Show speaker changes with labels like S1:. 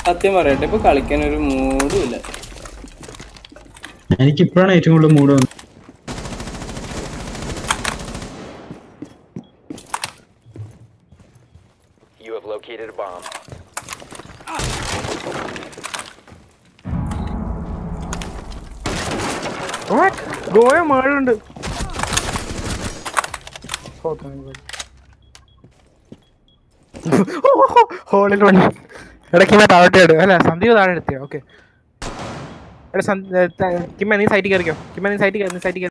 S1: സത്യം പറയട്ടെ ഇപ്പൊ കളിക്കാൻ ഒരു മൂഡും ഇല്ല
S2: എനിക്ക് ഇപ്പോഴാണ് ഏറ്റവും കൂടുതൽ മൂഡ് വന്നത്
S3: You have located a bomb.
S4: Goya മേളുണ്ട് ഹോളിൽ വണ്ടി ഇടയ്ക്ക് ഞാൻ താഴോട്ട് ഇടും അല്ല സന്ദീപ് താഴെ എടുത്തിയോ ഓക്കെ എടാ കിമ്മ നീ സൈറ്റിൽ കയറിക്കോ കിമ്മ നീ സൈറ്റിൽ കയറി നീ സൈറ്റിൽ